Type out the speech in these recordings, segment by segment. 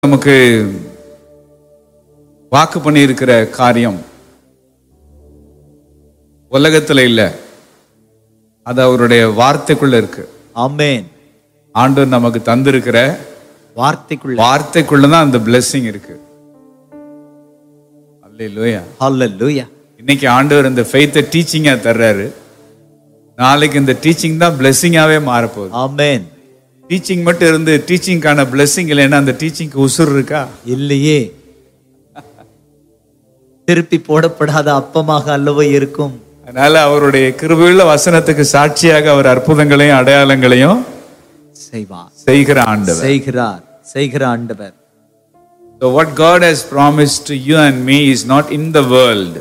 நமக்கு வாக்கு பண்ணியிருக்கிற காரியம் உலகத்துல இல்ல அது அவருடைய வார்த்தைக்குள்ள இருக்கு ஆமென் ஆண்டவர் நமக்கு தந்திருக்கிற வார்த்தைக்குள்ள வார்த்தைக்குள்ள தான் அந்த blessing இருக்கு அல்லேலூயா ஹalleluya இன்னைக்கு ஆண்டவர் இந்த ஃபெய்த்தை டீச்சிங்கா தர்றாரு நாளைக்கு இந்த டீச்சிங் தான் பிளெஸ்ஸிங்காவே மாறப்போகுது ஆமென் டீச்சிங் மட்டும் இருந்து டீச்சிங்கான blessing இல்லைன்னா அந்த டீச்சிங்க்கு உசுர் இருக்கா இல்லையே திருப்பி போடப்படாத அப்பமாக அல்லவோ இருக்கும் அதனால அவருடைய கிருபையுள்ள வசனத்துக்கு சாட்சியாக அவர் அற்புதங்களையும் அடையாளங்களையும் செய்வார் செய்கிற ஆண்டவர் செய்கிறார் செய்கிற ஆண்டவர் So what God has promised to you and me is not in the world,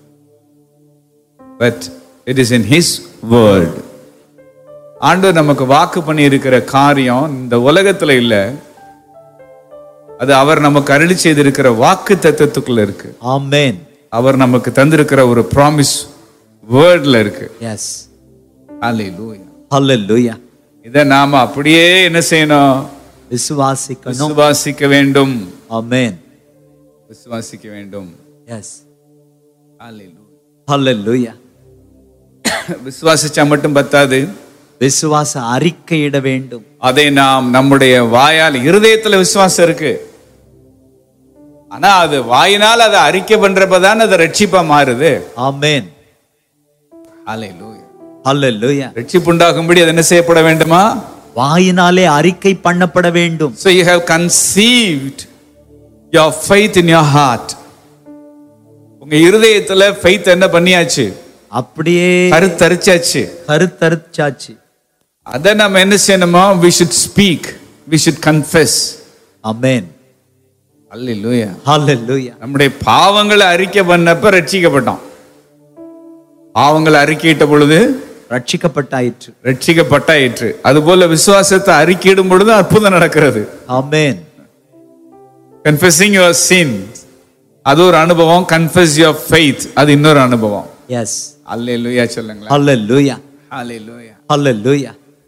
but it is in His word. ஆண்டவர் நமக்கு வாக்கு பண்ணி இருக்கிற காரியம் இந்த உலகத்துல இல்ல அது அவர் நமக்கு அருளி செய்திருக்கிற வாக்கு தத்துவத்துக்குள்ள இருக்கு ஆமென் அவர் நமக்கு தந்திருக்கிற ஒரு ப்ராமிஸ் வேர்ட்ல இருக்கு எஸ் Hallelujah. ஹalleluya இதை நாம அப்படியே என்ன செய்யணும் விசுவாசிக்கணும் விசுவாசிக்க வேண்டும் ஆமென் விசுவாசிக்க வேண்டும் எஸ் Hallelujah. ஹalleluya விசுவாசிச்சா மட்டும் பத்தாது விசுவாச அறிக்கையிட வேண்டும் அதை நாம் நம்முடைய வாயால் இருதயத்துல விசுவாசம் இருக்கு ஆனா அது வாயினால் அதை அறிக்கை பண்றப்பதான் அது ரட்சிப்பா மாறுது ஆமென் Hallelujah. ஹalleluya ரட்சிப்பு உண்டாகும்படி அது என்ன செய்யப்பட வேண்டுமா வாயினாலே அறிக்கை பண்ணப்பட வேண்டும் So you have conceived your faith in your heart. உங்க இருதயத்துல faith என்ன பண்ணியாச்சு அப்படியே கருத்தரிச்சாச்சு கருத்தரிச்சாச்சு அதை நம்ம என்ன செய்யணுமா we should speak we should confess ஆமென் அல்லேலூயா ஹalleluya நம்முடைய பாவங்களை அறிக்கை பண்ணப்ப ரட்சிக்கப்பட்டோம் பாவங்களை அறிக்கையிட்ட பொழுது ரட்சிக்கப்பட்டாயிற்று ரட்சிக்கப்பட்டாயிற்று அதுபோல விசுவாசத்தை அறிக்கையிடும் பொழுது அற்புதம் நடக்கிறது ஆமென் கன்ஃபெஸிங் யுவர் சின் அது ஒரு அனுபவம் கன்ஃபெஸ் யுவர் ஃபெய்த் அது இன்னொரு அனுபவம் எஸ் அல்லேலூயா சொல்லுங்களேன் ஹalleluya அல்லேலூயா ஹalleluya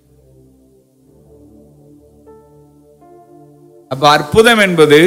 அப்ப அற்புதம் என்பது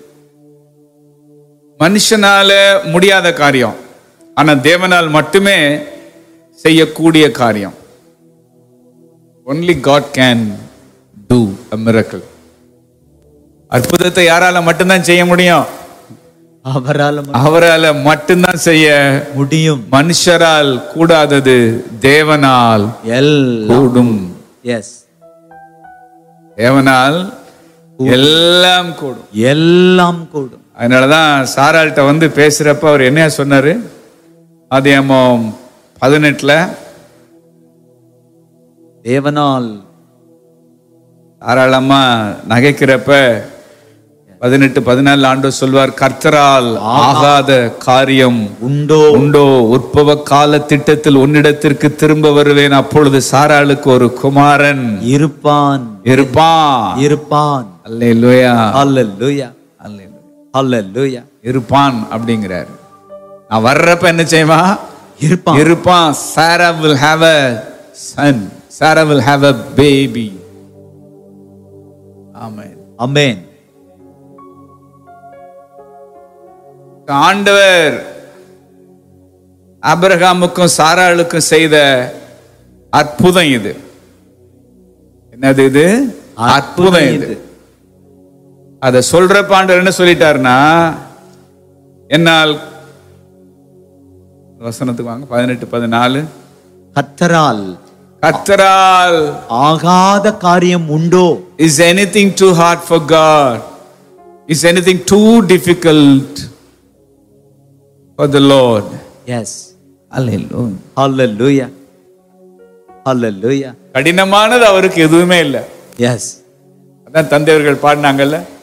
மனுஷனால முடியாத காரியம் ஆனா தேவனால் மட்டுமே செய்யக்கூடிய காரியம் only God can do a miracle அற்புதத்தை யாரால மட்டும்தான் செய்ய முடியும் அவரால் ம- அவரால மட்டும்தான் செய்ய முடியும் மனுஷரால் கூடாதது தேவனால் எல்லாம் கூடும் எஸ் தேவனால் எல்லாம் கூடும் எல்லாம் கூடும் அதனாலதான் சாராள்கிட்ட வந்து பேசுறப்ப அவர் என்ன சொன்னாரு அதியமோ பதினெட்டுல தேவனால் தாராளமா நகைக்கிறப்ப பதினெட்டு பதினாலு ஆண்டு சொல்வார் கர்த்தரால் ஆகாத காரியம் உண்டோ உண்டோ உற்பவ கால திட்டத்தில் உன்னிடத்திற்கு திரும்ப வருவேன் அப்பொழுது சாராளுக்கு ஒரு குமாரன் இருப்பான் இருப்பான் இருப்பான் அல்லேலூயா ஹalleluya அல்லேலூயா ஹalleluya இருப்பான் அப்படிங்கிறார் நான் வர்றப்ப என்ன செய்வான் இருப்பான் இருப்பான் Sarah will have a son Sarah will have a baby amen amen ஆண்டவர் ஆபிரகாமுக்கும் சாராளுக்கும் செய்த அற்புதம் இது என்னது இது அற்புதம் இது அத சொல்றப்ப ஆண்டவர் என்ன சொல்லிட்டாருன்னா என்னால் வசனத்துக்கு வாங்க பதினெட்டு பதினாலு கத்தரால் கத்தரால் ஆகாத காரியம் உண்டோ Is anything too hard for God? Is anything too difficult for the Lord? Yes Hallelujah. Hallelujah hallelujah கடினமானது அவருக்கு எதுவுமே இல்லை எஸ் அதான் தந்தையர்கள் பாடினாங்கல்ல